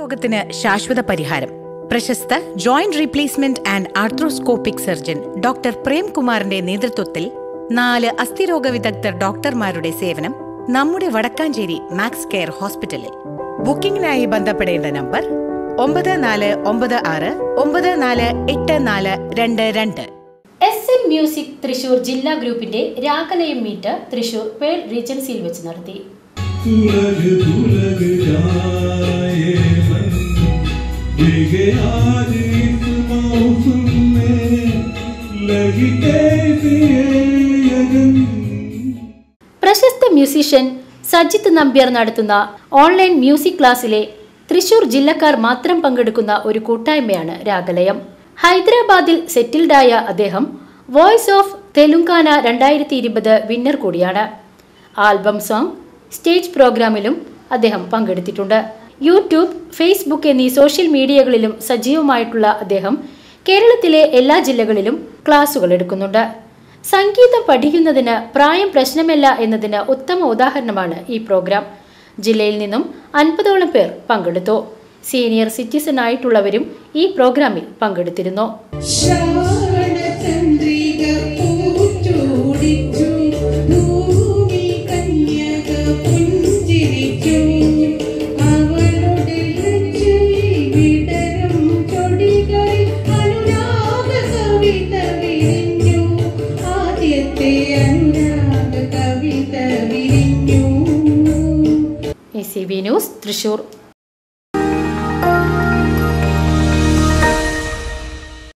രോഗത്തിന് ശാശ്വത പരിഹാരം പ്രശസ്ത joint replacement and arthroscopic surgeon doctor പ്രേംകുമാറിന്റെ നേതൃത്വത്തിൽ നാല് അസ്ഥിരോഗ വിദഗ്ധർ ഡോക്ടർമാരുടെ സേവനം നമ്മുടെ വടക്കാഞ്ചേരി മാക്സ് കെയർ ഹോസ്പിറ്റലിൽ ബുക്കിംഗിനായി ബന്ധപ്പെടേണ്ട നമ്പർ ഒമ്പത് നാല് ഒമ്പത് ആറ് ഒമ്പത് നാല് എട്ട് നാല് രണ്ട് രണ്ട് എസ് എൻ മ്യൂസിക് തൃശൂർ ജില്ലാ ഗ്രൂപ്പിന്റെ രാഗലയം മീറ്റ് തൃശൂർ പേൾ റീജൻസിയിൽ വെച്ച് നടത്തി तुलग तुलग जाए मन भीगे आज इस मौसम में लगी कैसी है लगन പ്രശസ്ത മ്യൂസീഷ്യൻ സജിത്ത് നമ്പ്യാർ നടത്തുന്ന ഓൺലൈൻ മ്യൂസിക് ക്ലാസ്സിലെ തൃശൂർ ജില്ലക്കാർ മാത്രം പങ്കെടുക്കുന്ന ഒരു കൂട്ടായ്മയാണ് രാഗലയം ഹൈദരാബാദിൽ സെറ്റിൽഡായ അദ്ദേഹം വോയിസ് ഓഫ് തെലുങ്കാന രണ്ടായിരത്തി ഇരുപത് വിന്നർ കൂടിയാണ് ആൽബം സോങ് സ്റ്റേജ് പ്രോഗ്രാമിലും അദ്ദേഹം പങ്കെടുത്തിട്ടുണ്ട് യൂട്യൂബ് ഫേസ്ബുക്ക് എന്നീ സോഷ്യൽ മീഡിയകളിലും സജീവമായിട്ടുള്ള അദ്ദേഹം കേരളത്തിലെ എല്ലാ ജില്ലകളിലും ക്ലാസുകൾ എടുക്കുന്നുണ്ട് സംഗീതം പഠിക്കുന്നതിന് പ്രായം പ്രശ്നമല്ല എന്നതിന് ഉത്തമ ഉദാഹരണമാണ് ഈ പ്രോഗ്രാം ജില്ലയിൽ നിന്നും അൻപതോളം പേർ പങ്കെടുത്തു സീനിയർ സിറ്റിസൺ ആയിട്ടുള്ളവരും ഈ പ്രോഗ്രാമിൽ പങ്കെടുത്തിരുന്നു ശ്രാവണചന്ദ്രിക പൂച്ചൂടിച്ചു ഭൂമി കന്യക പുഞ്ചിരിച്ചു അവളുടെ ലജ്ജയിൽ വിടരും ചൊടികളിൽ അനുരാഗ കവിത വിരിഞ്ഞു ആദ്യത്തെ അനുരാഗ കവിത വിരിഞ്ഞു A C B news Thrissur